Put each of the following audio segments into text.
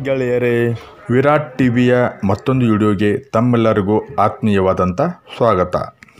ಗೆಳೆಯರೇ ವಿರಾಟ್ ಟಿವಿಯ ಮತ್ತೊಂದು ವಿಡಿಯೋಗೆ ತಮ್ಮೆಲ್ಲರಿಗೂ ಆತ್ಮೀಯವಾದಂಥ ಸ್ವಾಗತ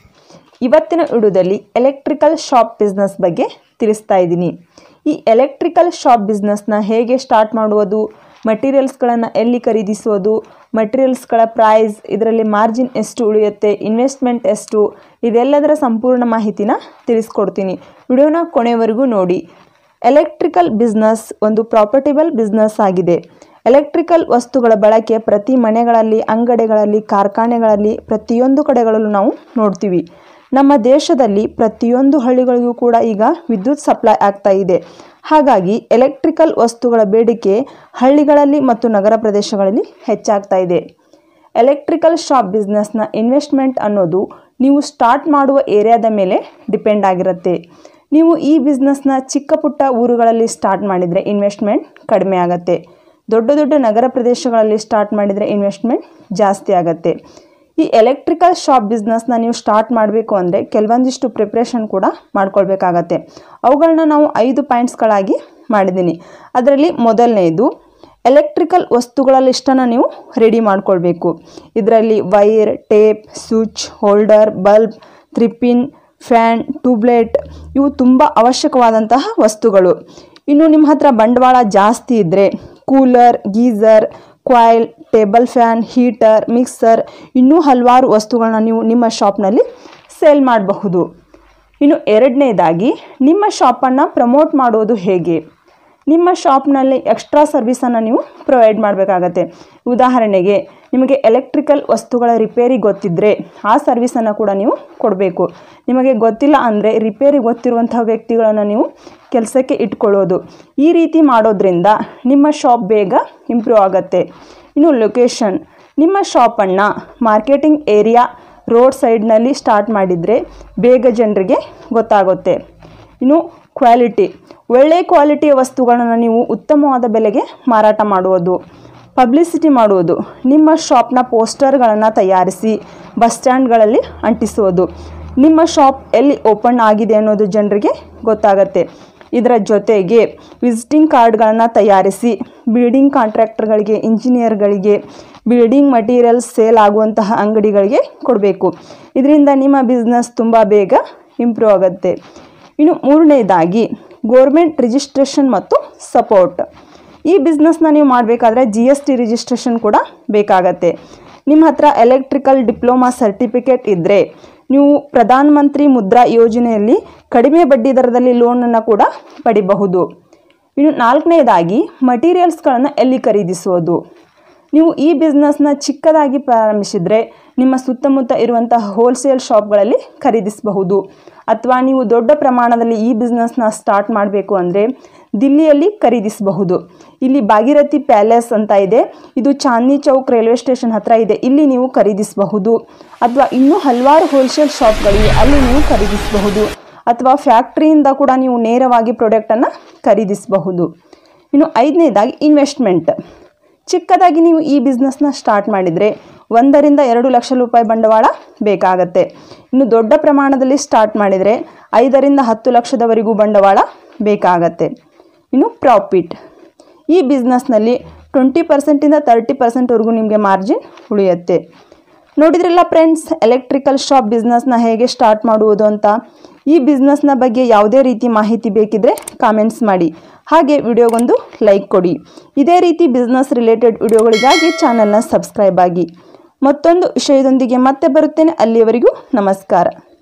ಇವತ್ತಿನ ವಿಡಿಯೋದಲ್ಲಿ ಎಲೆಕ್ಟ್ರಿಕಲ್ ಶಾಪ್ ಬಿಸ್ನೆಸ್ ಬಗ್ಗೆ ತಿಳಿಸ್ತಾ ಇದ್ದೀನಿ ಈ ಎಲೆಕ್ಟ್ರಿಕಲ್ ಶಾಪ್ ಬಿಸ್ನೆಸ್ನ ಹೇಗೆ ಸ್ಟಾರ್ಟ್ ಮಾಡುವುದು ಮಟೀರಿಯಲ್ಸ್ಗಳನ್ನು ಎಲ್ಲಿ ಖರೀದಿಸುವುದು ಮಟೀರಿಯಲ್ಸ್ಗಳ ಪ್ರೈಸ್ ಇದರಲ್ಲಿ ಮಾರ್ಜಿನ್ ಎಷ್ಟು ಉಳಿಯುತ್ತೆ ಇನ್ವೆಸ್ಟ್ಮೆಂಟ್ ಎಷ್ಟು ಇದೆಲ್ಲದರ ಸಂಪೂರ್ಣ ಮಾಹಿತಿನ ತಿಳಿಸ್ಕೊಡ್ತೀನಿ ವಿಡಿಯೋನ ಕೊನೆವರೆಗೂ ನೋಡಿ ಎಲೆಕ್ಟ್ರಿಕಲ್ ಬಿಸ್ನೆಸ್ ಒಂದು ಪ್ರಾಫಿಟಬಲ್ ಬಿಸ್ನೆಸ್ ಆಗಿದೆ ಎಲೆಕ್ಟ್ರಿಕಲ್ ವಸ್ತುಗಳ ಬಳಕೆ ಪ್ರತಿ ಮನೆಗಳಲ್ಲಿ ಅಂಗಡಿಗಳಲ್ಲಿ ಕಾರ್ಖಾನೆಗಳಲ್ಲಿ ಪ್ರತಿಯೊಂದು ಕಡೆಗಳಲ್ಲೂ ನಾವು ನೋಡ್ತೀವಿ ನಮ್ಮ ದೇಶದಲ್ಲಿ ಪ್ರತಿಯೊಂದು ಹಳ್ಳಿಗಳಿಗೂ ಕೂಡ ಈಗ ವಿದ್ಯುತ್ ಸಪ್ಲೈ ಆಗ್ತಾ ಇದೆ ಹಾಗಾಗಿ ಎಲೆಕ್ಟ್ರಿಕಲ್ ವಸ್ತುಗಳ ಬೇಡಿಕೆ ಹಳ್ಳಿಗಳಲ್ಲಿ ಮತ್ತು ನಗರ ಪ್ರದೇಶಗಳಲ್ಲಿ ಹೆಚ್ಚಾಗ್ತಾ ಇದೆ ಎಲೆಕ್ಟ್ರಿಕಲ್ ಶಾಪ್ ಬಿಸ್ನೆಸ್ನ ಇನ್ವೆಸ್ಟ್ಮೆಂಟ್ ಅನ್ನೋದು ನೀವು ಸ್ಟಾರ್ಟ್ ಮಾಡುವ ಏರಿಯಾದ ಮೇಲೆ ಡಿಪೆಂಡ್ ಆಗಿರುತ್ತೆ ನೀವು ಈ ಬಿಸ್ನೆಸ್ನ ಚಿಕ್ಕ ಪುಟ್ಟ ಊರುಗಳಲ್ಲಿ ಸ್ಟಾರ್ಟ್ ಮಾಡಿದರೆ ಇನ್ವೆಸ್ಟ್ಮೆಂಟ್ ಕಡಿಮೆ ಆಗುತ್ತೆ ದೊಡ್ಡ ದೊಡ್ಡ ನಗರ ಪ್ರದೇಶಗಳಲ್ಲಿ ಸ್ಟಾರ್ಟ್ ಮಾಡಿದರೆ ಇನ್ವೆಸ್ಟ್ಮೆಂಟ್ ಜಾಸ್ತಿ ಆಗುತ್ತೆ ಈ ಎಲೆಕ್ಟ್ರಿಕಲ್ ಶಾಪ್ ಬಿಸ್ನೆಸ್ನ ನೀವು ಸ್ಟಾರ್ಟ್ ಮಾಡಬೇಕು ಅಂದರೆ ಕೆಲವೊಂದಿಷ್ಟು ಪ್ರಿಪ್ರೇಷನ್ ಕೂಡ ಮಾಡ್ಕೊಳ್ಬೇಕಾಗತ್ತೆ ಅವುಗಳನ್ನ ನಾವು ಐದು ಪಾಯಿಂಟ್ಸ್ಗಳಾಗಿ ಮಾಡಿದ್ದೀನಿ ಅದರಲ್ಲಿ ಮೊದಲನೆಯದು ಎಲೆಕ್ಟ್ರಿಕಲ್ ವಸ್ತುಗಳ ಲಿಸ್ಟನ್ನು ನೀವು ರೆಡಿ ಮಾಡ್ಕೊಳ್ಬೇಕು ಇದರಲ್ಲಿ wire tape switch holder bulb three pin fan tubelight ಇವು ತುಂಬ ಅವಶ್ಯಕವಾದಂತಹ ವಸ್ತುಗಳು ಇನ್ನು ನಿಮ್ಮ ಹತ್ರ ಬಂಡವಾಳ ಜಾಸ್ತಿ ಇದ್ದರೆ cooler geyser coil table fan heater mixer ಇನ್ನೂ ಹಲವಾರು ವಸ್ತುಗಳನ್ನ ನೀವು ನಿಮ್ಮ ಶಾಪ್ನಲ್ಲಿ ಸೇಲ್ ಮಾಡಬಹುದು ಇನ್ನು ಎರಡನೇದಾಗಿ ನಿಮ್ಮ ಶಾಪನ್ನು ಪ್ರಮೋಟ್ ಮಾಡೋದು ಹೇಗೆ ನಿಮ್ಮ ಶಾಪ್ನಲ್ಲಿ ಎಕ್ಸ್ಟ್ರಾ ಸರ್ವಿಸನ್ನು ನೀವು ಪ್ರೊವೈಡ್ ಮಾಡಬೇಕಾಗತ್ತೆ ಉದಾಹರಣೆಗೆ ನಿಮಗೆ ಎಲೆಕ್ಟ್ರಿಕಲ್ ವಸ್ತುಗಳ ರಿಪೇರಿ ಗೊತ್ತಿದ್ದರೆ ಆ ಸರ್ವಿಸನ್ನು ಕೂಡ ನೀವು ಕೊಡಬೇಕು ನಿಮಗೆ ಗೊತ್ತಿಲ್ಲ ಅಂದರೆ ರಿಪೇರಿ ಗೊತ್ತಿರುವಂಥ ವ್ಯಕ್ತಿಗಳನ್ನು ನೀವು ಕೆಲಸಕ್ಕೆ ಇಟ್ಕೊಳ್ಳೋದು ಈ ರೀತಿ ಮಾಡೋದ್ರಿಂದ ನಿಮ್ಮ ಶಾಪ್ ಬೇಗ ಇಂಪ್ರೂವ್ ಆಗುತ್ತೆ ಇನ್ನು ಲೊಕೇಶನ್ ನಿಮ್ಮ ಶಾಪನ್ನು ಮಾರ್ಕೆಟಿಂಗ್ ಏರಿಯಾ ರೋಡ್ ಸೈಡ್ನಲ್ಲಿ ಸ್ಟಾರ್ಟ್ ಮಾಡಿದರೆ ಬೇಗ ಜನರಿಗೆ ಗೊತ್ತಾಗುತ್ತೆ ಇನ್ನು ಕ್ವಾಲಿಟಿ ಒಳ್ಳೆಯ ಕ್ವಾಲಿಟಿಯ ವಸ್ತುಗಳನ್ನು ನೀವು ಉತ್ತಮವಾದ ಬೆಲೆಗೆ ಮಾರಾಟ ಮಾಡುವುದು ಪಬ್ಲಿಸಿಟಿ ಮಾಡುವುದು ನಿಮ್ಮ ಶಾಪ್ನ ಪೋಸ್ಟರ್ಗಳನ್ನು ತಯಾರಿಸಿ ಬಸ್ ಸ್ಟ್ಯಾಂಡ್ಗಳಲ್ಲಿ ಅಂಟಿಸುವುದು ನಿಮ್ಮ ಶಾಪ್ ಎಲ್ಲಿ ಓಪನ್ ಆಗಿದೆ ಅನ್ನೋದು ಜನರಿಗೆ ಗೊತ್ತಾಗತ್ತೆ ಇದರ ಜೊತೆಗೆ ವಿಸಿಟಿಂಗ್ ಕಾರ್ಡ್ಗಳನ್ನು ತಯಾರಿಸಿ ಬಿಲ್ಡಿಂಗ್ ಕಾಂಟ್ರಾಕ್ಟರ್ಗಳಿಗೆ ಇಂಜಿನಿಯರ್ಗಳಿಗೆ ಬಿಲ್ಡಿಂಗ್ ಮಟೀರಿಯಲ್ಸ್ ಸೇಲ್ ಆಗುವಂತಹ ಅಂಗಡಿಗಳಿಗೆ ಕೊಡಬೇಕು ಇದರಿಂದ ನಿಮ್ಮ ಬಿಸ್ನೆಸ್ ತುಂಬ ಬೇಗ ಇಂಪ್ರೂವ್ ಆಗುತ್ತೆ ಇನ್ನು ಮೂರನೇದಾಗಿ ಗೋರ್ಮೆಂಟ್ ರಿಜಿಸ್ಟ್ರೇಷನ್ ಮತ್ತು ಸಪೋರ್ಟ್ ಈ ಬಿಸ್ನೆಸ್ನ ನೀವು ಮಾಡಬೇಕಾದ್ರೆ ಜಿ ಎಸ್ ಟಿ ರಿಜಿಸ್ಟ್ರೇಷನ್ ಕೂಡ ಬೇಕಾಗತ್ತೆ ನಿಮ್ಮ ಹತ್ರ ಎಲೆಕ್ಟ್ರಿಕಲ್ ಡಿಪ್ಲೊಮಾ ಸರ್ಟಿಫಿಕೇಟ್ ಇದ್ದರೆ ನೀವು ಪ್ರಧಾನ ಮಂತ್ರಿ ಮುದ್ರಾ ಯೋಜನೆಯಲ್ಲಿ ಕಡಿಮೆ ಬಡ್ಡಿ ದರದಲ್ಲಿ ಲೋನನ್ನು ಕೂಡ ಪಡಿಬಹುದು ಇನ್ನು ನಾಲ್ಕನೇದಾಗಿ ಮಟೀರಿಯಲ್ಸ್ಗಳನ್ನು ಎಲ್ಲಿ ಖರೀದಿಸುವುದು ನೀವು ಈ ಬಿಸ್ನೆಸ್ನ ಚಿಕ್ಕದಾಗಿ ಪ್ರಾರಂಭಿಸಿದರೆ ನಿಮ್ಮ ಸುತ್ತಮುತ್ತ ಇರುವಂತಹ ಹೋಲ್ಸೇಲ್ ಶಾಪ್ಗಳಲ್ಲಿ ಖರೀದಿಸಬಹುದು ಅಥವಾ ನೀವು ದೊಡ್ಡ ಪ್ರಮಾಣದಲ್ಲಿ ಈ ಬಿಸ್ನೆಸ್ನ ಸ್ಟಾರ್ಟ್ ಮಾಡಬೇಕು ಅಂದರೆ ದಿಲ್ಲಿಯಲ್ಲಿ ಖರೀದಿಸಬಹುದು ಇಲ್ಲಿ ಭಾಗೀರಥಿ ಪ್ಯಾಲೇಸ್ ಅಂತ ಇದೆ ಇದು ಚಾಂದ್ನಿ ಚೌಕ್ ರೈಲ್ವೆ ಸ್ಟೇಷನ್ ಹತ್ರ ಇದೆ ಇಲ್ಲಿ ನೀವು ಖರೀದಿಸಬಹುದು ಅಥವಾ ಇನ್ನೂ ಹಲವಾರು ಹೋಲ್ಸೇಲ್ ಶಾಪ್ಗಳಿವೆ ಅಲ್ಲಿ ನೀವು ಖರೀದಿಸಬಹುದು ಅಥವಾ ಫ್ಯಾಕ್ಟ್ರಿಯಿಂದ ಕೂಡ ನೀವು ನೇರವಾಗಿ ಪ್ರಾಡಕ್ಟನ್ನು ಖರೀದಿಸಬಹುದು ಇನ್ನು ಐದನೇದಾಗಿ ಇನ್ವೆಸ್ಟ್ಮೆಂಟ್ ಚಿಕ್ಕದಾಗಿ ನೀವು ಈ ಬಿಸ್ನೆಸ್ನ ಸ್ಟಾರ್ಟ್ ಮಾಡಿದರೆ ಒಂದರಿಂದ ಎರಡು ಲಕ್ಷ ರೂಪಾಯಿ ಬಂಡವಾಳ ಬೇಕಾಗತ್ತೆ ಇನ್ನು ದೊಡ್ಡ ಪ್ರಮಾಣದಲ್ಲಿ ಸ್ಟಾರ್ಟ್ ಮಾಡಿದರೆ ಐದರಿಂದ ಹತ್ತು ಲಕ್ಷದವರೆಗೂ ಬಂಡವಾಳ ಬೇಕಾಗತ್ತೆ ಇನ್ನು ಪ್ರಾಫಿಟ್ ಈ ಬಿಸ್ನೆಸ್ನಲ್ಲಿ ಟ್ವೆಂಟಿ ಪರ್ಸೆಂಟಿಂದ ತರ್ಟಿ ಪರ್ಸೆಂಟ್ವರೆಗೂ ನಿಮಗೆ ಮಾರ್ಜಿನ್ ಉಳಿಯುತ್ತೆ ನೋಡಿದ್ರಲ್ಲ ಫ್ರೆಂಡ್ಸ್ ಎಲೆಕ್ಟ್ರಿಕಲ್ ಶಾಪ್ ಬಿಸ್ನೆಸ್ನ ಹೇಗೆ ಸ್ಟಾರ್ಟ್ ಮಾಡುವುದು ಅಂತ ಈ ಬಿಸ್ನೆಸ್ನ ಬಗ್ಗೆ ಯಾವುದೇ ರೀತಿ ಮಾಹಿತಿ ಬೇಕಿದ್ರೆ ಕಾಮೆಂಟ್ಸ್ ಮಾಡಿ ಹಾಗೆ ವಿಡಿಯೋಗೊಂದು ಲೈಕ್ ಕೊಡಿ ಇದೇ ರೀತಿ ಬಿಸ್ನೆಸ್ ರಿಲೇಟೆಡ್ ವಿಡಿಯೋಗಳಿಗಾಗಿ ಚಾನಲ್ನ ಸಬ್ಸ್ಕ್ರೈಬ್ ಆಗಿ ಮತ್ತೊಂದು ವಿಷಯದೊಂದಿಗೆ ಮತ್ತೆ ಬರುತ್ತೇನೆ ಅಲ್ಲಿಯವರೆಗೂ ನಮಸ್ಕಾರ